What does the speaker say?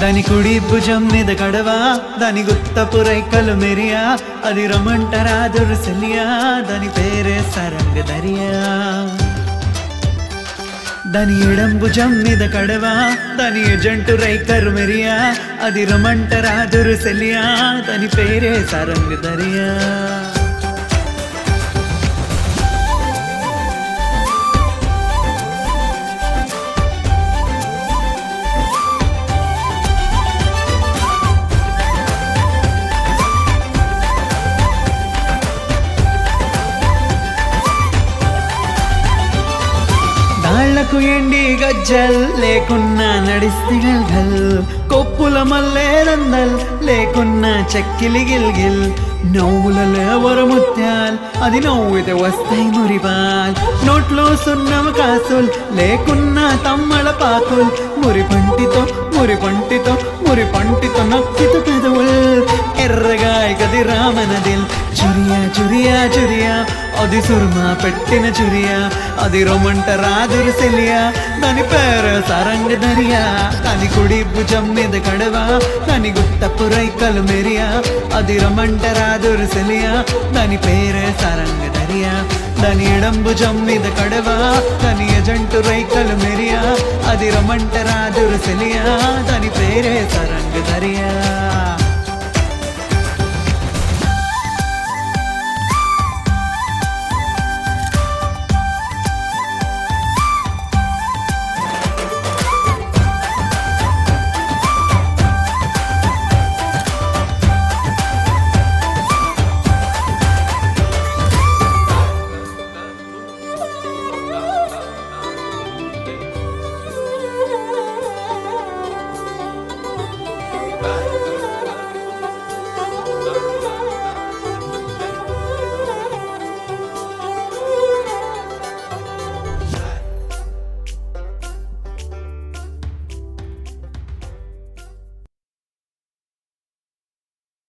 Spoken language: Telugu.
దాని కుడి భుజం మీద కడవా దాని గుత్తపు రైకలు మెరియా అది రమంటరా దుర్సెలియా దాని పేరే సరంగ దరియా దాని ఎడం భుజం మీద కడవా దాని ఎజంటు రైకరు మెరియా అది రమంటరా దుర్సెలియా దాని పేరే సరంగ దరియా దాళ్లకు ఎండి గజ్జల్ లేకున్నా నడిస్తే గల్గల్ కొప్పుల మల్లే రందల్ లేకున్నా చెక్కిలి గిల్గిల్ నవ్వులలో వరముత్యాల్ అది నవ్వుతే వస్తాయి మురిపాల్ నోట్లో సున్నమ కాసుల్ లేకున్నా తమ్మల పాకుల్ మురి పంటితో మురి పంటితో మురి పంటితో నక్కితు పెదవుల్ ఎర్రగా కది రామనదిల్ చురియా చురియా చురియా అది సుర్మా పెట్టిన చురియా అది రొమంట రాదురు సెలియా దాని పేరు సరంగ దరియా దాని కుడి భుజం మీద కడవా దాని గుత్తపు రైకలు మెరియా అది రొమంట రాదురు సెలియా దాని పేరే సరంగ దరియా దాని ఎడం భుజం మీద కడవా దాని ఎజంటు రైకలు మెరియా అది రొమంట రాదురు సెలియా దాని పేరే సరంగ దరియా